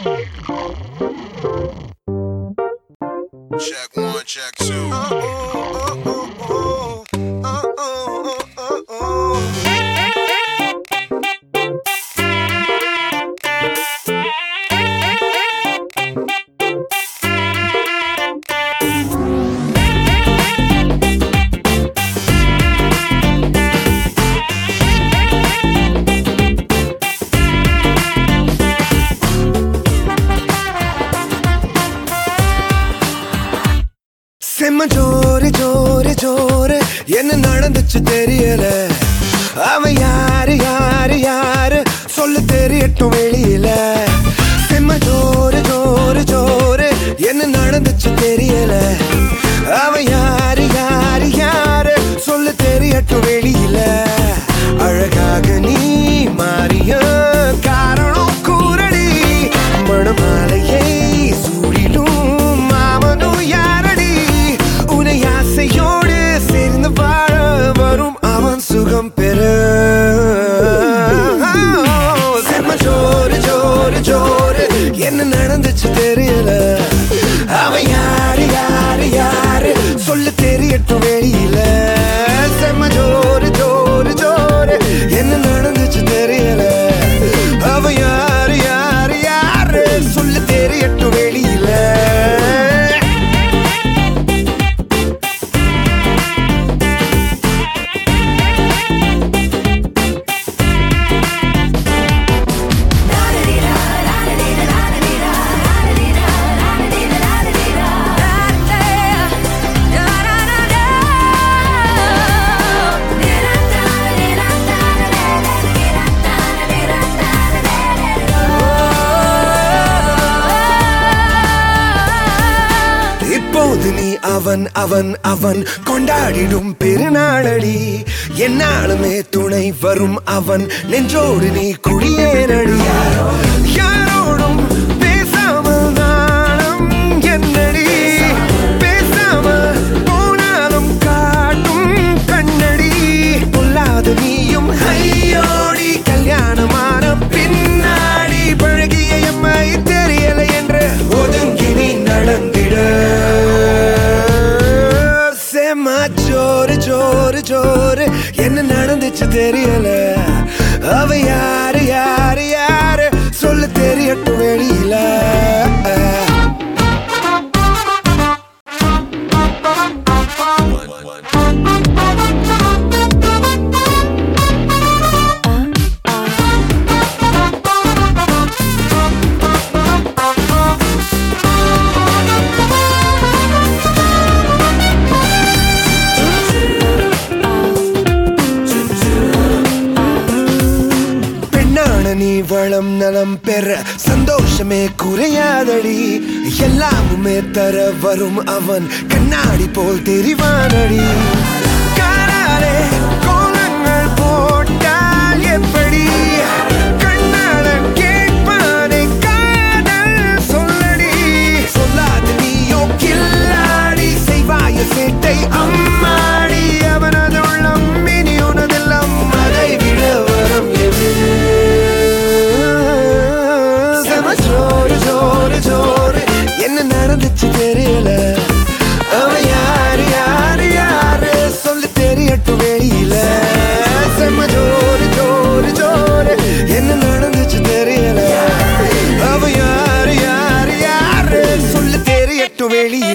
Check one, check two. செம்ம ஜோரு ஜோரு ஜோரு என்ன நடந்துச்சு தெரியல அவன் யாரு யாரு யாரு சொல்ல தெரியட்டும் வெளியில செம்ம ஜோரு ஜோரு ஜோரு என்ன நடந்துச்சு தெரியல அவன் யாரு யாரு யாரு சொல்ல தெரியட்டும் வெளியில அழகாக நீ மாறிய காரணம் கூறடி மணமாலையை சூடிடும் மாமனும் யாரடி உன்னை ஆசையோடு சேர்ந்து வாழ வரும் அவன் சுகம் பெற செம்ம ஜோரு ஜோரு ஜோரு என்ன நடந்துச்சு தெரியல அவன் யாரு யாரு யாரு சொல்ல தெரியட்டும் வெளியில செம்ம ஜோரு ஜோரு ஜோரு என்ன நடந்துச்சு தெரியல அவன் யாரு யாரு யாரு சொல்ல தெரியட்டும் வெளியில இப்போது நீ அவன் அவன் அவன் கொண்டாடிடும் பெருநாளடி என்னாலுமே துணை வரும் அவன் நெஞ்சோடு நீ குடியேறடி யாரோடும் பேசாமல் நானும் என்னடி பேசாமல் போனாலும் காட்டும் கண்ணடி பொல்லாத நீயும் ஐயோடி கல்யாணமான பின்னாடி பழகிய எம்மை தெரியல என்று ஒதுங்கி நீ நடந்திட செம்ம ஜோரு ஜோரு ஜோரு என்ன நடந்துச்சு தெரியல அவ யாரு யாரு யாரு சொல்ல தெரியட்டும் வெளியில பெண்ணான நீ வளம் நலம் பெற சந்தோஷமே குறையாதடி எல்லாமுமே தர வரும் அவன் கண்ணாடி போல் தெரிவானடி காலாலே கோலங்கள் போட்டால் எப்படி கண்ணால கேட்பானே காதல் சொல்லடி சொல்லாத நீயோ கில்லாடி செய்வாய சேட்டை அம்மாடி அவனது உள்ளம் இனி உனதெல்லாம் அதை விட வரம் எது செம ஜோரு ஜோரு ஜோரு என்ன நடந்துச்சு தெரியல அவன் யாரு யாரு யாரு சொல்லு தெரியட்டும் வெளியில செம்ம ஜோரு ஜோரு ஜோரு என்ன நடந்துச்சு தெரியல அவ யாரு யாரு யாரு சொல்லு தெரியட்டும் வெளியில